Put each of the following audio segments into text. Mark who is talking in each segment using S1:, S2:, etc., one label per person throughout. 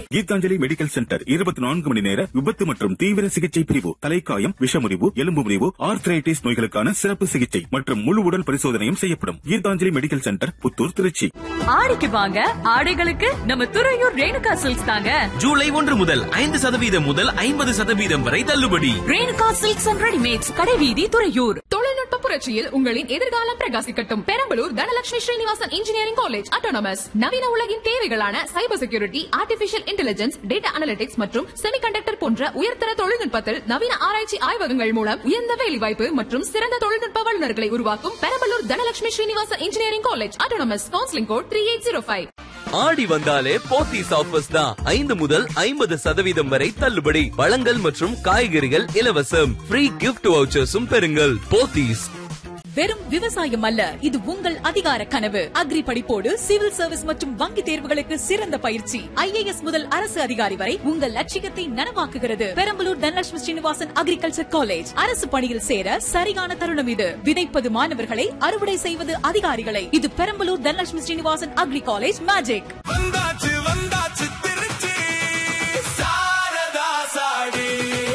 S1: Gitanjali medical centre இருபத்தி நான்கு மணி நேர விபத்து மற்றும் தீவிர சிகிச்சை பிரிவு தலைக்காயம் விஷமுறிவு எலும்பு முறிவு ஆர்த்ரைட்டிஸ் நோய்களுக்கான சிறப்பு சிகிச்சை மற்றும் முழு உடல் பரிசோதனையும் செய்யப்படும் கீதாஞ்சலி மெடிக்கல் சென்டர் புத்தூர் திருச்சி
S2: ஆடிக்கு வாங்க ஆடைகளுக்கு நம்ம துறையூர் ரேணுகா சில்க்ஸ் தாங்க
S3: ஜூலை ஒன்று முதல் ஐந்து சதவீதம் முதல் ஐம்பது சதவீதம் வரை தள்ளுபடி
S2: ரேணுகா சில்க்ஸ் அண்ட் ரெடிமேட்ஸ் கடைவீதி துறையூர்
S4: தொழில்நுட்ப புரட்சியில் உங்களின் எதிர்காலம் பிரகாசிக்கட்டும் Perambalur Dhanalakshmi Srinivasan engineering college autonomous நவீன உலகின் தேவைகளான cyber security artificial intelligence data analytics மற்றும் செமிகண்டக்டர் போன்ற உயர்தர தொழில்நுட்பத்தில் நவீன ஆராய்ச்சி ஆய்வகங்கள் மூலம் உயர்ந்த வேலைவாய்ப்பு மற்றும் சிறந்த தொழில்நுட்ப வல்லுநர்களை உருவாக்கும் Perambalur Dhanalakshmi Srinivasan engineering college autonomous counselling code three eight zero five
S3: ஆடி வந்தாலே போத்தீஸ் ஆஃபர்ஸ் தான் ஐந்து முதல் ஐம்பது சதவீதம் வரை தள்ளுபடி பழங்கள் மற்றும் காய்கறிகள் இலவசம் ஃப்ரீ கிஃப்ட் வவுச்சர்ஸும் பெறுங்கள் போத்தீஸ்
S2: வெறும் விவசாயம் அல்ல இது உங்கள் அதிகார கனவு அக்ரி படிப்போடு சிவில் சர்வீஸ் மற்றும் வங்கி தேர்வுகளுக்கு சிறந்த பயிற்சி ஐஏஎஸ் முதல் அரசு அதிகாரி வரை உங்கள் லட்சியத்தை நனவாக்குகிறது பெரம்பலூர் தனலட்சுமி ஸ்ரீனிவாசன் அக்ரிகல்ச்சர் காலேஜ் அரசு பணியில் சேர சரியான தருணம் இது விதைப்பது மாணவர்களை அறுவடை செய்வது அதிகாரிகளை இது Perambalur Dhanalakshmi Srinivasan agri college magic
S5: வந்தாச்சு வந்தாச்சு திருச்சி சாரதா சாடி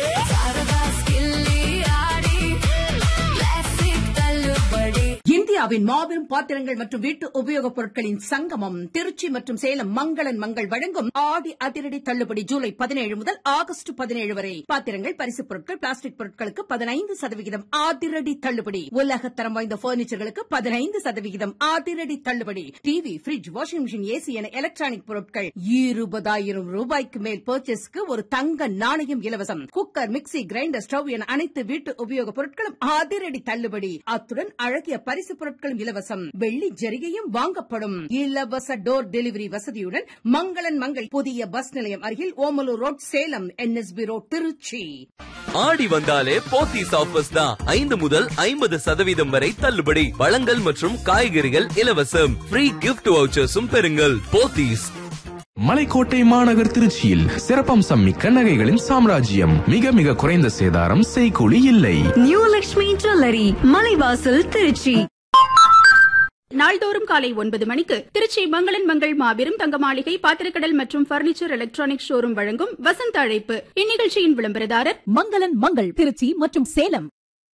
S6: இந்தியாவின் மாபெரும் பாத்திரங்கள் மற்றும் வீட்டு உபயோகப் பொருட்களின் சங்கமம் திருச்சி மற்றும் சேலம் மங்களன் மங்கள் வழங்கும் ஆடி அதிரடி தள்ளுபடி ஜூலை பதினேழு முதல் ஆகஸ்ட் பதினேழு வரை பாத்திரங்கள் பரிசுப் பொருட்கள் பிளாஸ்டிக் பொருட்களுக்கு பதினைந்து சதவிகிதம் அதிரடி தள்ளுபடி உலகத்தரம் வாய்ந்த பர்னிச்சர்களுக்கு பதினைந்து சதவிகிதம் அதிரடி தள்ளுபடி TV fridge washing machine AC என எலக்ட்ரானிக் பொருட்கள் இருபதாயிரம் ரூபாய்க்கு மேல் பர்ச்சேஸ்க்கு ஒரு தங்க நாணயம் இலவசம் குக்கர் மிக்சி கிரைண்டர் ஸ்டவ் என அனைத்து வீட்டு உபயோகப் பொருட்களும் அதிரடி தள்ளுபடி அத்துடன் அழகிய பரிசு பொருட்களும் இலவசம் வெள்ளி ஜரிகையும் வாங்கப்படும் இலவச டோர் டெலிவரி வசதியுடன் மங்களன் மங்கள் புதிய பஸ் நிலையம் அருகில் Omalur road Salem NSB road Tiruchi
S3: ஆடி வந்தாலே போத்தீஸ் ஆஃபர்ஸ் தான் ஐந்து முதல் ஐம்பது சதவீதம் வரை தள்ளுபடி பழங்கள் மற்றும் காய்கறிகள் இலவசம் ஃப்ரீ கிஃப்ட் வவுச்சர்ஸும் பெறுங்கள் போத்தீஸ்
S7: மலைக்கோட்டை மாநகர் திருச்சியில் சிறப்பம்சம் மிக்க நகைகளின் சாம்ராஜ்யம் மிக மிக குறைந்த சேதாரம் செய்கூலி இல்லை
S8: நியூ லக்ஷ்மி ஜுவல்லரி மலைவாசல் திருச்சி
S9: நாள்தோறும் காலை ஒன்பது மணிக்கு திருச்சி மங்களன் மங்கள் மாபெரும் தங்க மாளிகை பாத்திரக்கடல் மற்றும் பர்னிச்சர் எலக்ட்ரானிக் ஷோரூம் வழங்கும் வசந்த அழைப்பு இந்நிகழ்ச்சியின் விளம்பரதாரர்
S2: மங்களன் மங்கள் திருச்சி மற்றும் சேலம்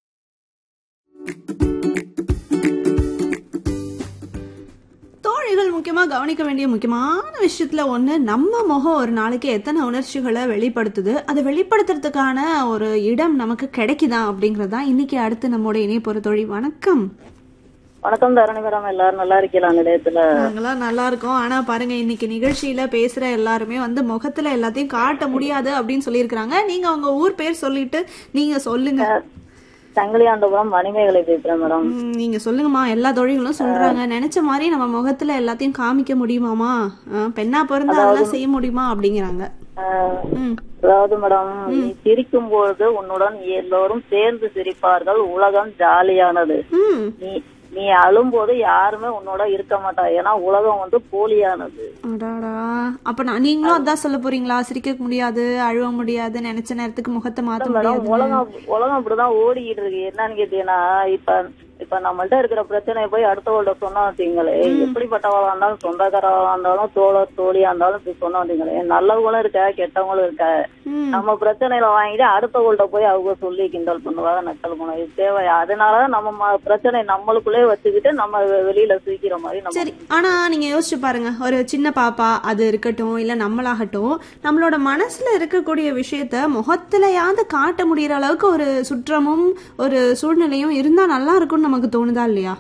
S10: தோழிகள் முக்கியமா கவனிக்க வேண்டிய முக்கியமான விஷயத்துல ஒண்ணு நம்ம முகம் ஒரு நாளைக்கு எத்தனை உணர்ச்சிகளை வெளிப்படுத்துது அதை வெளிப்படுத்துறதுக்கான ஒரு இடம் நமக்கு கிடைக்குதா அப்படிங்கறதா இன்னைக்கு அடுத்து நம்மோட இணைய தோழி வணக்கம்
S11: வணக்கம் தரணி மேடம் எல்லாரும் நல்லா இருக்கீங்களா நிலையத்துல
S10: நாங்களாம் நல்லா இருக்கோம் ஆனா பாருங்க இன்னைக்கு நிகழ்ச்சியில பேசுற எல்லாருமே வந்து முகத்துல எல்லாத்தையும் காட்ட முடியாது அப்படின்னு சொல்லியிருக்கிறாங்க நீங்க உங்க ஊர் பேர் சொல்லிட்டு நீங்க சொல்லுங்க
S11: சங்கிலியாண்டபுரம் மணிமேகலை பேசுறேன் மேடம்
S10: ம், நீங்க சொல்லுங்கம்மா எல்லா தொழில்களும் சொல்றாங்க நினைச்ச மாதிரி நம்ம முகத்துல எல்லாத்தையும் காமிக்க முடியுமாமா ஆ, பெண்ணா பிறந்தா அதெல்லாம் செய்ய முடியுமா அப்படிங்கிறாங்க
S11: ஆஹ்,
S10: ம்
S11: அதாவது மேடம் நீ சிரிக்கும் பொழுது உன்னுடன் எல்லோரும் சேர்ந்து சிரிப்பார்கள் உலகம் ஜாலியானது
S10: ம்
S11: நீ நீ அழும்போது யாருமே உன்னோட இருக்க மாட்டா ஏன்னா உலகம் வந்து போலியானது
S10: அடாடா அப்ப நான் நீங்களும் அதான் சொல்ல போறீங்களா சிரிக்க முடியாது அழுவ முடியாது நினைச்ச நேரத்துக்கு முகத்தை மாத்த
S11: மேடம்
S10: முடியாது
S11: உலகம் உலகம் அப்படிதான் ஓடிக்கிட்டு இருக்கு என்னன்னு கேட்டீங்கன்னா இப்ப இப்ப நம்மள்ட்ட இருக்கிற பிரச்சனையை போய் அடுத்தவங்கள்ட்ட சொன்னா வச்சுங்களே எப்படிப்பட்டவளா இருந்தாலும் சொந்தக்காரவளா இருந்தாலும் தோழர் தோழியா இருந்தாலும் இப்படி சொன்னா வச்சுங்களே நல்லவங்களும் இருக்க கெட்டவங்களும் இருக்க
S10: ம்.
S11: நம்ம பிரச்சனையில வாங்கிட்டு அடுத்தவங்கள்ட்ட போய் அவங்க சொல்லி கிண்டல் பண்ணுவாங்க நக்கல் பண்ணுவாங்க இது தேவையா அதனாலதான் நம்ம ம- பிரச்சனை நம்மளுக்குள்ளே வச்சுக்கிட்டு நம்ம வெ- வெளியில சிரிக்கிற மாதிரி நம்ம
S10: சரி ஆனா நீங்க யோசிச்சு பாருங்க ஒரு சின்ன பாப்பா அது இருக்கட்டும் இல்ல நம்மளாகட்டும் நம்மளோட மனசுல இருக்கக்கூடிய விஷயத்த முகத்திலயாவது காட்ட முடியற அளவுக்கு ஒரு சுற்றமும் ஒரு சூழ்நிலையும் இருந்தா நல்லா இருக்கும்னு நமக்கு தோணுதா இல்லையா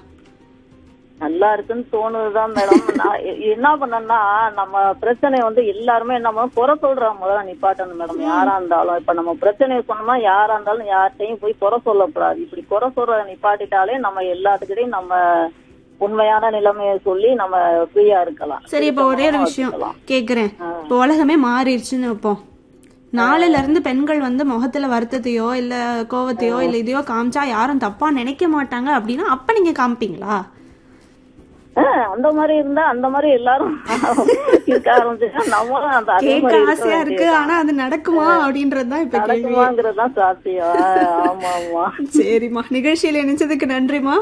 S11: நல்லா இருக்குன்னு தோணுதுதான் மேடம் நான் எ- என்ன பண்ணேன்னா நம்ம பிரச்சனை வந்து எல்லாருமே நம்ம குறை சொல்ற முதல்ல நிப்பாட்டணும் மேடம் யாரா இருந்தாலும் இப்ப நம்ம பிரச்சனையை சொன்னோம்னா யாரா இருந்தாலும் யார்கிட்டயும் போய் குறை சொல்லக்கூடாது இப்படி குறை சொல்றத நிப்பாட்டிட்டாலே நம்ம எல்லாத்துக்கிட்டையும் நம்ம உண்மையான நிலைமையை சொல்லி நம்ம ஃப்ரீயா இருக்கலாம்
S10: சரி இப்ப ஒரே ஒரு விஷயம்
S11: இருக்கலாம்.
S10: கேக்குறேன் இப்ப உலகமே மாறிடுச்சுன்னு வைப்போம் நாளையில இருந்து பெண்கள் வந்து முகத்துல வருத்தத்தையோ இல்ல கோவத்தையோ இல்ல இதையோ காமிச்சா யாரும் தப்பா நினைக்க மாட்டாங்க அப்படின்னா அப்ப நீங்க காமிப்பீங்களா
S11: ஆஹ், அந்த மாதிரி இருந்தா அந்த மாதிரி எல்லாரும் இருக்க ஆரம்பிச்சுன்னா நம்மளும் அந்த அதே
S10: கேட்க
S11: மாதிரி இருக்க
S10: ஆசையா இருக்கு
S11: வேண்டியதுதான்.
S10: ஆனா அது நடக்குமா அப்படின்றதுதான் இப்ப கேள்வி
S11: நடக்குமாங்கிறதுதான் சாத்தியம் ஆஹ், ஆமா ஆமா
S10: சரிம்மா நிகழ்ச்சியில இணைச்சதுக்கு நன்றிமா